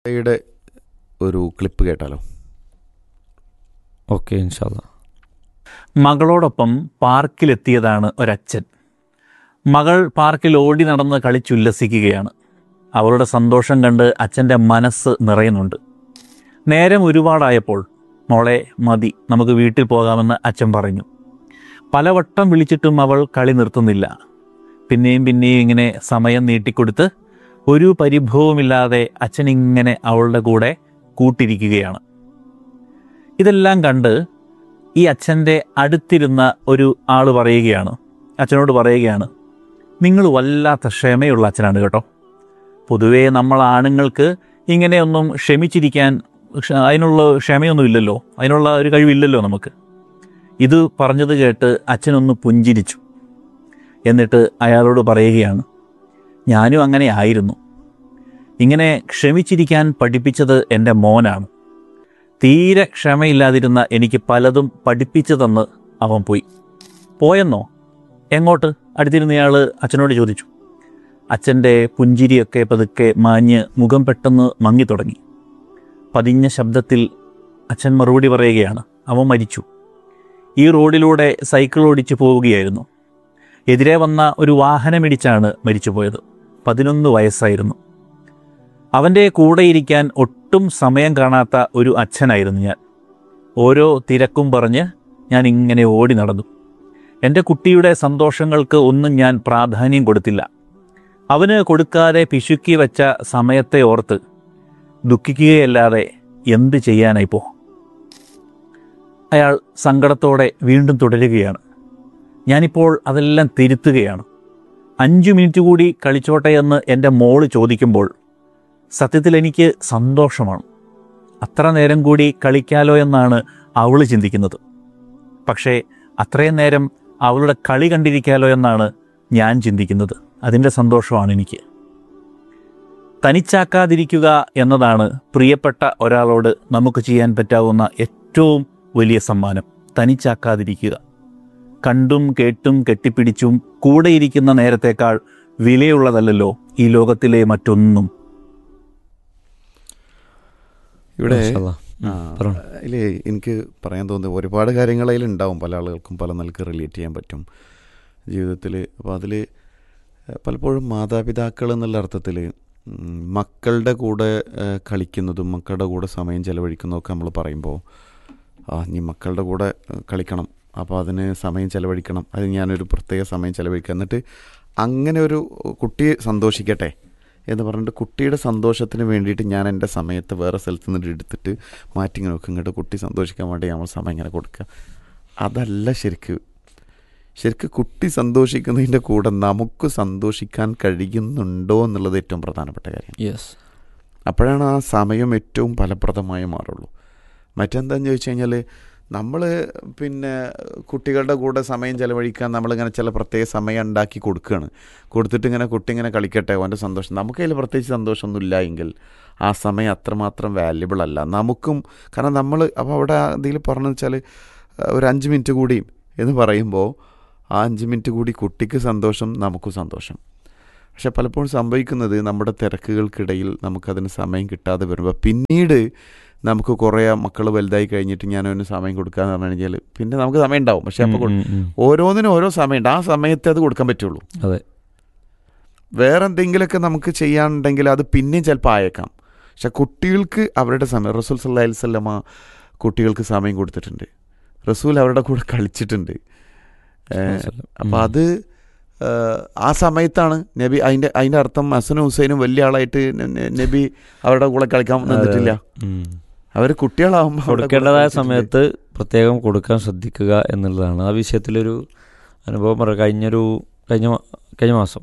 യുടെ ഒരു ക്ലിപ്പ് കേട്ടാലോ ഓക്കെ ഇൻഷാല്ല മകളോടൊപ്പം പാർക്കിലെത്തിയതാണ് ഒരച്ഛൻ മകൾ പാർക്കിൽ ഓടി നടന്ന് കളിച്ചുല്ലസിക്കുകയാണ് അവളുടെ സന്തോഷം കണ്ട് അച്ഛൻ്റെ മനസ്സ് നിറയുന്നുണ്ട് നേരം ഒരുപാടായപ്പോൾ മോളെ മതി നമുക്ക് വീട്ടിൽ പോകാമെന്ന് അച്ഛൻ പറഞ്ഞു പലവട്ടം വിളിച്ചിട്ടും അവൾ കളി നിർത്തുന്നില്ല പിന്നെയും പിന്നെയും ഇങ്ങനെ സമയം നീട്ടിക്കൊടുത്ത് ഒരു പരിഭവമില്ലാതെ അച്ഛൻ ഇങ്ങനെ അവളുടെ കൂടെ കൂട്ടിരിക്കുകയാണ് ഇതെല്ലാം കണ്ട് ഈ അച്ഛൻ്റെ അടുത്തിരുന്ന ഒരു ആൾ പറയുകയാണ് അച്ഛനോട് പറയുകയാണ് നിങ്ങൾ വല്ലാത്ത ക്ഷമയുള്ള അച്ഛനാണ് കേട്ടോ പൊതുവേ നമ്മൾ ആണുങ്ങൾക്ക് ഇങ്ങനെയൊന്നും ക്ഷമിച്ചിരിക്കാൻ ക്ഷ- അതിനുള്ള ക്ഷമയൊന്നും ഇല്ലല്ലോ അതിനുള്ള ഒരു കഴിവില്ലല്ലോ നമുക്ക് ഇത് പറഞ്ഞത് കേട്ട് അച്ഛനൊന്ന് പുഞ്ചിരിച്ചു എന്നിട്ട് അയാളോട് പറയുകയാണ് ഞാനും അങ്ങനെ ആയിരുന്നു ഇങ്ങനെ ക്ഷമിച്ചിരിക്കാൻ പഠിപ്പിച്ചത് എൻ്റെ മോനാണ് തീരെ ക്ഷമയില്ലാതിരുന്ന എനിക്ക് പലതും പഠിപ്പിച്ചു തന്ന് അവൻ പോയി പോയെന്നോ എങ്ങോട്ട് അടുത്തിരുന്നയാൾ അച്ഛനോട് ചോദിച്ചു അച്ഛൻ്റെ പുഞ്ചിരിയൊക്കെ പതുക്കെ മാഞ്ഞ് മുഖം പെട്ടെന്ന് മങ്ങി തുടങ്ങി പതിഞ്ഞ ശബ്ദത്തിൽ അച്ഛൻ മറുപടി പറയുകയാണ് അവൻ മരിച്ചു ഈ റോഡിലൂടെ സൈക്കിൾ ഓടിച്ചു പോവുകയായിരുന്നു എതിരെ വന്ന ഒരു വാഹനമിടിച്ചാണ് മരിച്ചുപോയത് പതിനൊന്ന് വയസ്സായിരുന്നു അവൻ്റെ കൂടെ ഇരിക്കാൻ ഒട്ടും സമയം കാണാത്ത ഒരു അച്ഛനായിരുന്നു ഞാൻ ഓരോ തിരക്കും പറഞ്ഞ് ഞാൻ ഇങ്ങനെ ഓടി നടന്നു എൻ്റെ കുട്ടിയുടെ സന്തോഷങ്ങൾക്ക് ഒന്നും ഞാൻ പ്രാധാന്യം കൊടുത്തില്ല അവന് കൊടുക്കാതെ പിശുക്കി വെച്ച സമയത്തെ ഓർത്ത് ദുഃഖിക്കുകയല്ലാതെ എന്ത് ചെയ്യാനായിപ്പോ അയാൾ സങ്കടത്തോടെ വീണ്ടും തുടരുകയാണ് ഞാനിപ്പോൾ അതെല്ലാം തിരുത്തുകയാണ് അഞ്ചു മിനിറ്റ് കൂടി കളിച്ചോട്ടെ എന്ന് എൻ്റെ മോള് ചോദിക്കുമ്പോൾ സത്യത്തിൽ എനിക്ക് സന്തോഷമാണ് അത്ര നേരം കൂടി കളിക്കാലോ എന്നാണ് അവൾ ചിന്തിക്കുന്നത് പക്ഷേ അത്രയും നേരം അവളുടെ കളി കണ്ടിരിക്കാലോ എന്നാണ് ഞാൻ ചിന്തിക്കുന്നത് അതിൻ്റെ സന്തോഷമാണ് എനിക്ക് തനിച്ചാക്കാതിരിക്കുക എന്നതാണ് പ്രിയപ്പെട്ട ഒരാളോട് നമുക്ക് ചെയ്യാൻ പറ്റാവുന്ന ഏറ്റവും വലിയ സമ്മാനം തനിച്ചാക്കാതിരിക്കുക കണ്ടും കേട്ടും കെട്ടിപ്പിടിച്ചും കൂടെയിരിക്കുന്ന നേരത്തേക്കാൾ വിലയുള്ളതല്ലല്ലോ ഈ ലോകത്തിലെ മറ്റൊന്നും ഇവിടെ മാഷാ ആ, പറഞ്ഞോ. അതില് എനിക്ക് പറയാൻ തോന്നുന്നത് ഒരുപാട് കാര്യങ്ങൾ അതിലുണ്ടാവും പല ആളുകൾക്കും പല നിലക്ക് റിലേറ്റ് ചെയ്യാൻ പറ്റും ജീവിതത്തിൽ അപ്പോൾ അതിൽ പലപ്പോഴും മാതാപിതാക്കൾ എന്നുള്ള അർത്ഥത്തിൽ മക്കളുടെ കൂടെ ഏ, കളിക്കുന്നതും മക്കളുടെ കൂടെ സമയം ചെലവഴിക്കുന്നതൊക്കെ നമ്മൾ പറയുമ്പോൾ ആ നീ മക്കളുടെ കൂടെ ഏ, കളിക്കണം അപ്പോൾ അതിന് സമയം ചെലവഴിക്കണം അത് ഞാനൊരു പ്രത്യേക സമയം ചെലവഴിക്കുക എന്നിട്ട് അങ്ങനെ ഒരു കുട്ടി സന്തോഷിക്കട്ടെ എന്ന് പറഞ്ഞിട്ട് കുട്ടിയുടെ സന്തോഷത്തിന് വേണ്ടിയിട്ട് ഞാൻ എൻ്റെ സമയത്ത് വേറെ സ്ഥലത്ത് നിന്ന് എടുത്തിട്ട് മാറ്റി ഇങ്ങനെ വെക്കും ഇങ്ങോട്ട് കുട്ടി സന്തോഷിക്കാൻ വേണ്ടി നമ്മൾ സമയം ഇങ്ങനെ കൊടുക്കുക അതല്ല ശരിക്ക് ശരിക്ക് കുട്ടി സന്തോഷിക്കുന്നതിൻ്റെ കൂടെ നമുക്ക് സന്തോഷിക്കാൻ കഴിയുന്നുണ്ടോ എന്നുള്ളത് ഏറ്റവും പ്രധാനപ്പെട്ട കാര്യം യെസ് അപ്പോഴാണ് ആ സമയം ഏറ്റവും ഫലപ്രദമായി മാറുള്ളൂ മറ്റെന്താന്ന് ചോദിച്ചു കഴിഞ്ഞാൽ നമ്മൾ പിന്നെ കുട്ടികളുടെ കൂടെ സമയം ചെലവഴിക്കാൻ നമ്മളിങ്ങനെ ചില പ്രത്യേക സമയം ഉണ്ടാക്കി കൊടുക്കുകയാണ് കൊടുത്തിട്ട് ഇങ്ങനെ കുട്ടി ഇങ്ങനെ കളിക്കട്ടെ അവൻ്റെ സന്തോഷം നമുക്കതിൽ പ്രത്യേകിച്ച് സന്തോഷമൊന്നും ഇല്ല എങ്കിൽ ആ സമയം അത്രമാത്രം വാല്യബിൾ അല്ല നമുക്കും കാരണം നമ്മൾ അപ്പോൾ അവിടെ എന്തെങ്കിലും പറഞ്ഞു വെച്ചാൽ ഒരു അഞ്ച് മിനിറ്റ് കൂടി എന്ന് പറയുമ്പോൾ ആ അഞ്ച് മിനിറ്റ് കൂടി കുട്ടിക്ക് സന്തോഷം നമുക്കും സന്തോഷം പക്ഷെ പലപ്പോഴും സംഭവിക്കുന്നത് നമ്മുടെ തിരക്കുകൾക്കിടയിൽ നമുക്കതിന് സമയം കിട്ടാതെ വരുമ്പോൾ പിന്നീട് നമുക്ക് കുറേ മക്കൾ വലുതായി കഴിഞ്ഞിട്ട് ഞാൻ അവന് സമയം കൊടുക്കാന്ന് പറഞ്ഞു കഴിഞ്ഞാൽ പിന്നെ നമുക്ക് സമയം ഉണ്ടാവും പക്ഷെ അപ്പോൾ ഉം, ഉം, ഉം. ഓരോന്നിനും ഓരോ സമയമുണ്ട് ആ സമയത്തെ അത് കൊടുക്കാൻ പറ്റുള്ളൂ അതെ വേറെ എന്തെങ്കിലുമൊക്കെ നമുക്ക് ചെയ്യാനുണ്ടെങ്കിൽ അത് പിന്നെയും ചിലപ്പോൾ ആയേക്കാം പക്ഷെ കുട്ടികൾക്ക് അവരുടെ സമയം റസൂൽ സല്ലാ അലിസ്വല്ലമ്മ കുട്ടികൾക്ക് സമയം കൊടുത്തിട്ടുണ്ട് റസൂൽ അവരുടെ കൂടെ കളിച്ചിട്ടുണ്ട് അപ്പോൾ ഉം. അത് ഏഹ്, ആ സമയത്താണ് നബി അതിൻ്റെ അതിൻ്റെ അർത്ഥം ഹസനും ഹുസൈനും വലിയ ആളായിട്ട് ന- ന- നബി അവരുടെ കൂടെ കളിക്കാൻ നിന്നിട്ടില്ല ഉം. അവർ കുട്ടികളാവുമ്പോൾ അവരുടെ കൂടെ കൊടുക്കേണ്ടതായ കളിച്ചിട്ടുണ്ട്. സമയത്ത് പ്രത്യേകം കൊടുക്കാൻ ശ്രദ്ധിക്കുക എന്നുള്ളതാണ് ആ വിഷയത്തിലൊരു അനുഭവം പറയാം കഴിഞ്ഞൊരു കഴിഞ്ഞ മാ- കഴിഞ്ഞ മാസം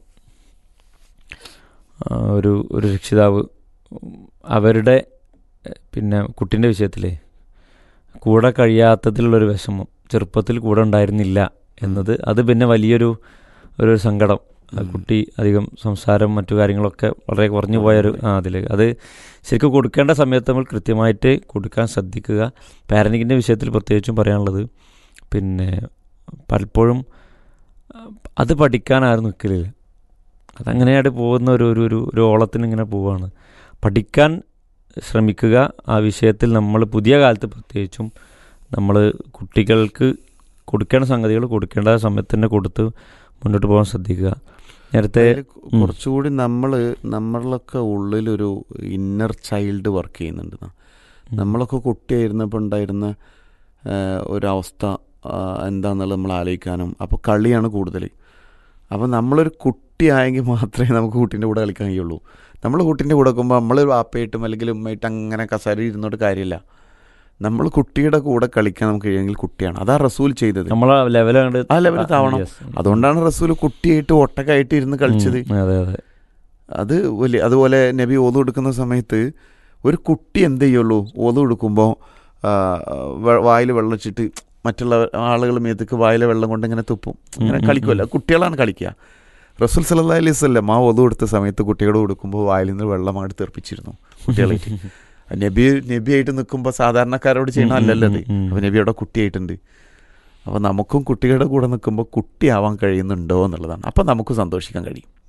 ആ, ഒരു ഒരു രക്ഷിതാവ് ഉം, അവരുടെ എ, പിന്നെ കുട്ടീൻ്റെ വിഷയത്തിലേ കൂടെ കഴിയാത്തതിലുള്ളൊരു വിഷമം ചെറുപ്പത്തിൽ കൂടെ ഉണ്ടായിരുന്നില്ല എന്നത് അത് പിന്നെ വലിയൊരു ഒരു സങ്കടം ആ ഉം. കുട്ടി അധികം സംസാരം മറ്റു കാര്യങ്ങളൊക്കെ വളരെ കുറഞ്ഞു പോയൊരു ആ അതിൽ അത് ശരിക്കും കൊടുക്കേണ്ട സമയത്ത് നമ്മൾ കൃത്യമായിട്ട് കൊടുക്കാൻ ശ്രദ്ധിക്കുക പാരൻറ്റിങ്ങിൻ്റെ വിഷയത്തിൽ പ്രത്യേകിച്ചും പറയാനുള്ളത് പിന്നെ പലപ്പോഴും ആ, അത് പഠിക്കാൻ ആരും നിൽക്കലില്ല അതങ്ങനെയായിട്ട് പോകുന്ന ഒരു ഒരു ഒരു ഒരു ഓളത്തിന് ഇങ്ങനെ പോവുകയാണ് പഠിക്കാൻ ശ്രമിക്കുക ആ വിഷയത്തിൽ നമ്മൾ പുതിയ കാലത്ത് പ്രത്യേകിച്ചും നമ്മൾ കുട്ടികൾക്ക് കൊടുക്കേണ്ട സംഗതികൾ കൊടുക്കേണ്ട സമയത്ത് തന്നെ കൊടുത്ത് മുന്നോട്ട് പോകാൻ ശ്രദ്ധിക്കുക നേരത്തെ അതില് കുറച്ചുകൂടി നമ്മൾ നമ്മളിലൊക്കെ ഉള്ളിലൊരു ഇന്നർ ചൈൽഡ് വർക്ക് ചെയ്യുന്നുണ്ട് ന്നാ. നമ്മളൊക്കെ കുട്ടിയായിരുന്നപ്പോൾ ഉണ്ടായിരുന്ന ആ, ഒരവസ്ഥ ആ, എന്താണെന്നുള്ളത് നമ്മൾ ആലോചിക്കാനും അപ്പോൾ കളിയാണ് കൂടുതൽ അപ്പോൾ നമ്മളൊരു കുട്ടിയായെങ്കിൽ മാത്രമേ നമുക്ക് കുട്ടീൻ്റെ കൂടെ കളിക്കാൻ കഴിയുള്ളൂ നമ്മൾ കുട്ടീൻ്റെ കൂടെ വെക്കുമ്പോൾ നമ്മൾ വാപ്പയായിട്ടും അല്ലെങ്കിൽ ഉമ്മയായിട്ടും അങ്ങനെ കസാര ഇരുന്നോട്ട് കാര്യമില്ല നമ്മൾ കുട്ടിയുടെ കൂടെ കളിക്കാൻ നമുക്ക് കഴിയുമെങ്കിൽ കുട്ടിയാണ് അതാ റസൂൽ ചെയ്തത് നമ്മളെ ലെവൽ കണ്ട് ആ ലെവലിൽ താവണം അതുകൊണ്ടാണ് റസൂൽ കുട്ടിയായിട്ട് ഒട്ടക്കായിട്ട് ഇരുന്ന് കളിച്ചത് അതെ അതെ അത് വലിയ അതുപോലെ നബി ഓതു കൊടുക്കുന്ന സമയത്ത് ഒരു കുട്ടി എന്ത് ചെയ്യുള്ളൂ ഓതു കൊടുക്കുമ്പോൾ വായിൽ വെള്ളം വെച്ചിട്ട് മറ്റുള്ള ആളുകൾ മേത്തേക്ക് വായിലെ വെള്ളം കൊണ്ട് ഇങ്ങനെ തുപ്പും ഇങ്ങനെ ഉം, ഉം, കളിക്കുമല്ലോ കുട്ടികളാണ് കളിക്കുക റസൂൽ സല്ലാ അലൈഹി സ്വല്ലം ആ ഒതു കൊടുത്ത സമയത്ത് കുട്ടികളോട് കൊടുക്കുമ്പോൾ വായിൽ നിന്ന് വെള്ളം അങ്ങോട്ട് തെറിപ്പിച്ചിരുന്നു കുട്ടികളായിട്ട് നബി നബിയായിട്ട് നിൽക്കുമ്പോൾ സാധാരണക്കാരോട് ചെയ്യണമല്ലല്ലോ അത് ഉം, ഉം, ഉം. അപ്പോൾ നബി അവിടെ കുട്ടിയായിട്ടുണ്ട് അപ്പോൾ നമുക്കും കുട്ടികളുടെ കൂടെ നിൽക്കുമ്പോൾ കുട്ടിയാവാൻ കഴിയുന്നുണ്ടോ എന്നുള്ളതാണ് അപ്പം നമുക്ക് സന്തോഷിക്കാൻ കഴിയും